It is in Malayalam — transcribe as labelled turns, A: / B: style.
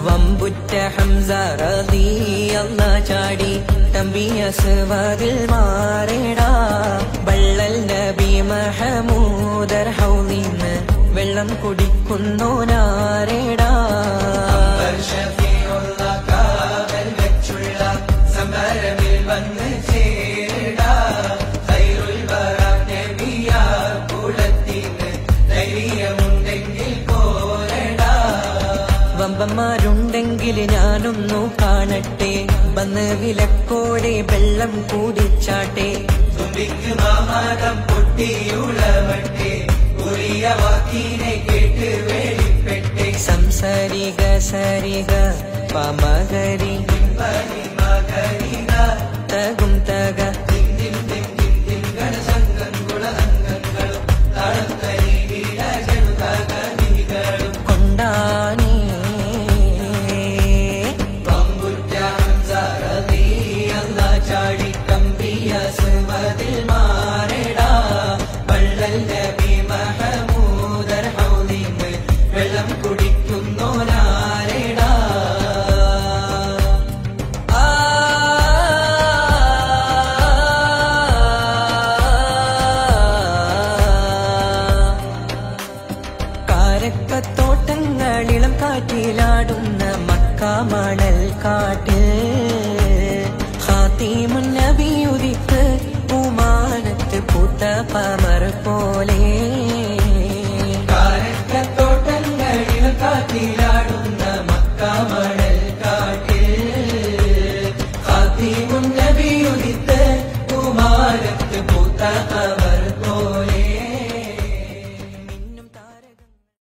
A: വമ്പുറ്റ ഹംസ റളിയല്ല ചാടി തമ്പിയ സുവതിൽ മാറിടാ വള്ളൽ നബി മഹമൂദർ ഹൗലിന്ന് വെള്ളം കുടിക്കുന്നു നാരേടാ സമരമിൽ വന്ന് ചേടാ ഖൈറുൽ വറ നബിയ കുലത്തിന് ധൈര്യമുണ്ടെങ്കിൽ പോരടാ വമ്പന്മാരുണ്ടെങ്കിൽ ഞാനൊന്നു കാണട്ടെ വന്ന് വിലക്കോടെ വെള്ളം കൂടിച്ചാട്ടെ തുമ്പിക്ക് മാമാകം പൊട്ടിയുളവട്ടെ ഉറിയ വാക്കിനെ കേട്ട് വേലിപ്പെട്ടെ സംസരിക സരിക പമകരി തകും തക കൊണ്ടാനേ ചാടി കമ്പിയ സുമതിൽ മാറിടാ വള്ളൽ നബി മഹമൂദർ ഹൗലിന്ന് വെള്ളം കുടിക്കുന്നോനാരിടാ ആ കാരക്കത്തോട്ടങ്ങളിളം കാറ്റിലാടുന്ന മക്കാമണൽ കാട്ടിൽ ഹാത്തിമുൻ നബിയുദിത്ത് പൂമാനത്ത് പൂത്ത പമർ പോലെ